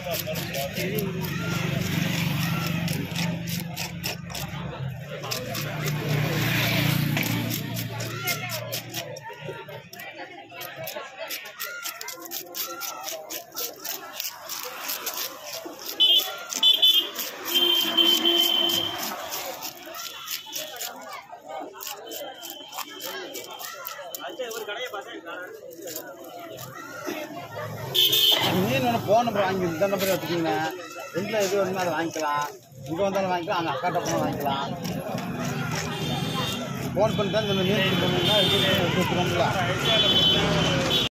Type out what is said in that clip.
மீன் ஒன்று phone number வாங்கி இந்த நம்பர் வச்சுக்கிங்க ரெண்டில் எது வேணுமோ அதை வாங்கிக்கலாம் இங்கே வந்தாலும் வாங்கிக்கலாம் அங்கே அக்காட்ட போனால் வாங்கிக்கலாம் ஃபோன் பண்ணிட்டு இந்த மீன் கொடுத்தோம்னா எடுத்து கொடுத்துருவோம்ல